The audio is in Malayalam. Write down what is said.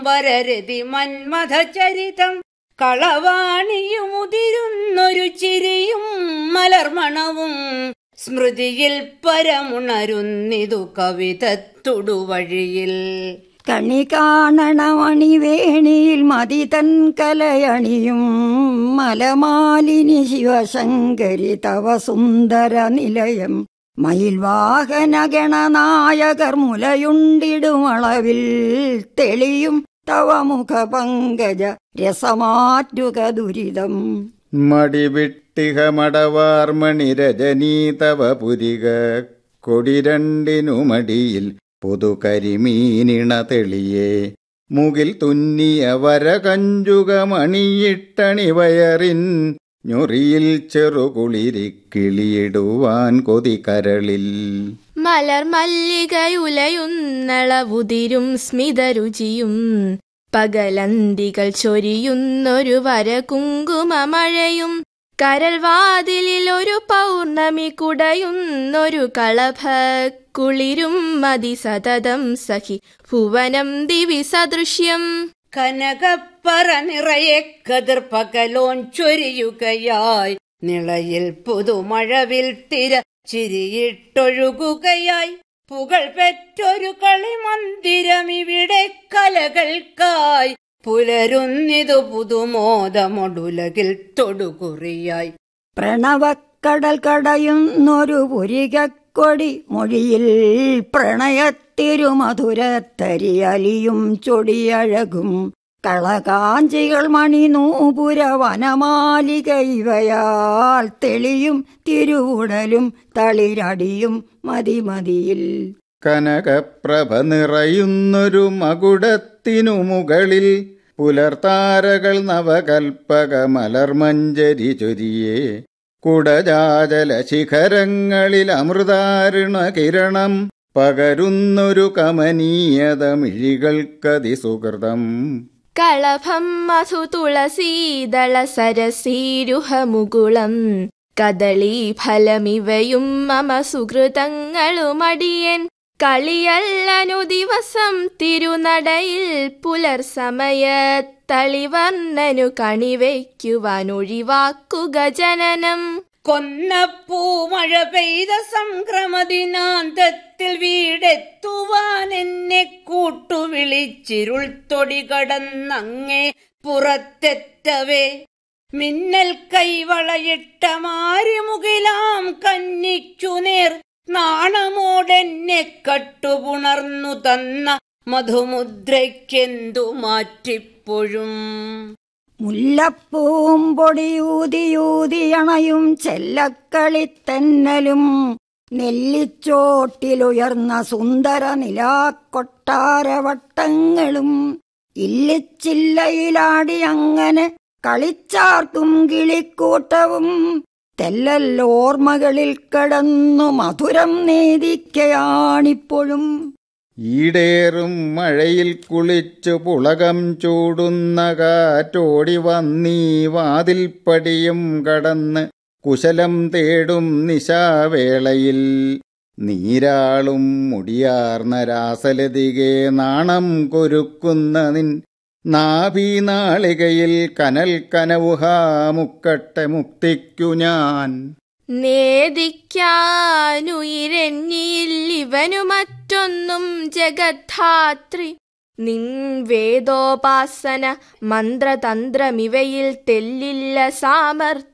വരരതി മന്മഥചരിതം കളവാണിയുമുതിരുന്നൊരു ചിരിയും മലർമണവും സ്മൃതിയിൽ പരമുണരുന്നിതു കവിതത്തുടുവഴിയിൽ കണി കാണണമണിവേണിയിൽ മതിതൻ കലയണിയും മലമാലിനി ശിവശങ്കരി തവ സുന്ദര നിലയം മയിൽവാഹന ഗണനായകർ മുലയുണ്ടിടുമളവിൽ തെളിയും തവ മുഖ പങ്കജ രസമാറ്റുക ദുരിതം മടിവിട്ടിഹ മടവാർമണി രജനീ തവ പുരിക കൊടിരണ്ടിനു മടിയിൽ പുതുകരിമീനിണ തെളിയേ മുകിൽ തുന്നിയ വരകഞ്ചുകമണിയിട്ടണി വയറിൻ ഞൊറിയിൽ ചെറുകുളിരിക്കിളിയിടുവാൻ കൊതി കരളിൽ മലർ മല്ലികയുലയുന്നളവുതിരും സ്മിതരുചിയും പകലന്തികൾ ചൊരിയുന്നൊരു വരകുങ്കുമമഴയും കരൽവാതിലിൽ ഒരു പൗർണമി കുടയുന്നൊരു കളഭ കുളിരും മതി സതതം സഖി ഭുവനം ദിവി സദൃശ്യം കനകപ്പറ നിറയെ കതിർ പകലോൻ ചൊരിയുകയായി നിളയിൽ പുതുമഴവിൽ തിര ചിരിയിട്ടൊഴുകുകയായി പുകൾ പെറ്റൊരു കളിമന്ദിരം ഇവിടെ കലകൾക്കായി പുലരുന്നിതു പുതുമോദമൊടുലകിൽ തൊടുകുറിയായി പ്രണവക്കടൽ കടയുന്നൊരു പുരികക്കൊടി മൊഴിയിൽ പ്രണയത്തിരുമധുരത്തരിയലിയും ചൊടിയഴകും കളകാഞ്ചികൾ മണിനൂപുര വനമാലിക ഇവയാൽ തെളിയും തിരുവുടലും തളിരടിയും മതിമതിയിൽ കനകപ്രഭ നിറയുന്നൊരു മകുടത്തിനു മുകളിൽ പുലർത്താരകൾ നവകൽപ്പക മലർമഞ്ചരി ചൊരിയേ കുടജാജല ശിഖരങ്ങളിൽ അമൃതാരുണ കിരണം പകരുന്നൊരു കമനീയത മിഴികൾക്കതിസുഹൃതം കളഭം മധു തുളസീദള സരസീരുഹമുകുളം കദളീ ഫലമിവയും മമ സുഹൃതങ്ങളുമടിയൻ കളിയല്ലനു ദിവസം തിരുനടയിൽ പുലർസമയത്തളിവർണ്ണനു കണിവയ്ക്കുവാനൊഴിവാക്കുക ജനനം കൊന്നപ്പൂമഴ പെയ്ത സംക്രമദിനാന്തത്തിൽ വീടെത്തുവാൻ എന്നെ കൂട്ടുവിളിച്ചിരുൾ തൊടി കടന്നങ്ങേ പുറത്തെത്തവേ മിന്നൽ കൈവളയിട്ട മാരിമുകിലാം കന്നിക്കു നേർ നാണമോടെന്നെ കട്ടുപുണർന്നു തന്ന മധുമുദ്രയ്ക്കെന്തു മാറ്റിപ്പോഴും മുല്ലപ്പൂം പൊടിയൂതിയൂതിയണയും ചെല്ലക്കളിത്തെന്നലും നെല്ലിച്ചോട്ടിലുയർന്ന സുന്ദര നിലാക്കൊട്ടാരവട്ടങ്ങളും ഇല്ലിച്ചില്ലയിലാടി അങ്ങനെ കളിച്ചാർക്കും കിളിക്കൂട്ടവും തെല്ലല്ലോർമ്മകളിൽ കടന്നു മധുരം നേദിക്കയാണിപ്പോഴും ഈടേറും മഴയിൽ കുളിച്ചു പുളകം ചൂടുന്ന കാറ്റോടി വന്നീ വാതിൽപ്പടിയും കടന്ന് കുശലം തേടും നിശാവേളയിൽ നീരാളും മുടിയാർന്ന രാസലതികെ നാണം കൊരുക്കുന്ന നിൻ നാഭീനാളികയിൽ കനൽ കനവുഹാ മുക്കട്ടെ മുക്തിക്കു ഞാൻ നേദിക്കാനുയിരെന്നിയിൽ ഇവനു മറ്റൊന്നും ജഗദ്ധാത്രി നിൻ വേദോപാസന മന്ത്രതന്ത്രമിവയിൽ തെല്ലില്ല സാമർ